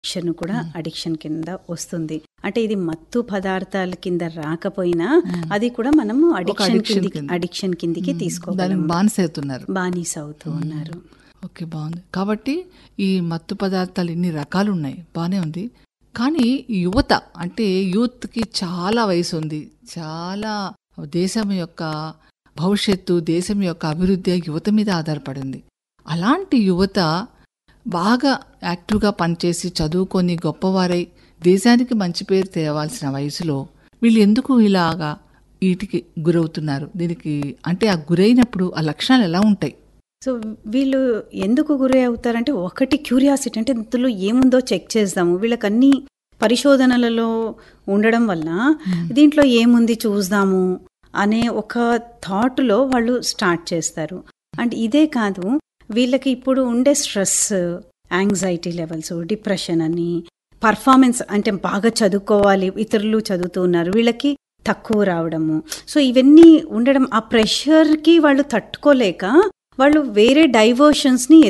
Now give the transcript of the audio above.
Addiction కూడా addiction కింద వస్తుంది అంటే ఇది మత్తు పదార్థాల కింద రాకపోయినా అది కూడా మనము అడిక్షన్ addiction కిందికి కింద. అడిక్షన్ కిందికి దానికి తీసుకోగలం బానిస అవుతున్నారు బానిస అవుతూ ఉన్నారు ఓకే బాగుంది కాబట్టి ఈ మత్తు పదార్థాలు ఇన్ని రకాలు ఉన్నాయి బాగానే ఉంది కానీ ఈ యువత అంటే యూత్కి చాలా వయసు ఉంది చాలా దేశం యొక్క భవిష్యత్తు దేశం యొక్క అభివృద్ధి యువత మీద ఆధారపడింది అలాంటి యువత బాగా యాక్టివ్గా పనిచేసి చదువుకొని గొప్పవారై దేశానికి మంచి పేరు తేవాల్సిన వయసులో వీళ్ళు ఎందుకు ఇలాగా వీటికి గురవుతున్నారు దీనికి అంటే ఆ గురైనప్పుడు ఆ లక్షణాలు ఎలా ఉంటాయి సో వీళ్ళు ఎందుకు గురి అవుతారంటే ఒకటి క్యూరియాసిటీ అంటే ఇందులో ఏముందో చెక్ చేద్దాము వీళ్ళకి అన్ని పరిశోధనలలో ఉండడం వల్ల దీంట్లో ఏముంది చూద్దాము అనే ఒక థాట్లో వాళ్ళు స్టార్ట్ చేస్తారు అండ్ ఇదే కాదు వీళ్ళకి ఇప్పుడు ఉండే స్ట్రెస్ యాంగ్జైటీ లెవెల్స్ డిప్రెషన్ అని పర్ఫార్మెన్స్ అంటే బాగా చదువుకోవాలి ఇతరులు చదువుతూ ఉన్నారు వీళ్ళకి తక్కువ రావడము సో ఇవన్నీ ఉండడం ఆ ప్రెషర్కి వాళ్ళు తట్టుకోలేక వాళ్ళు వేరే డైవర్షన్స్ని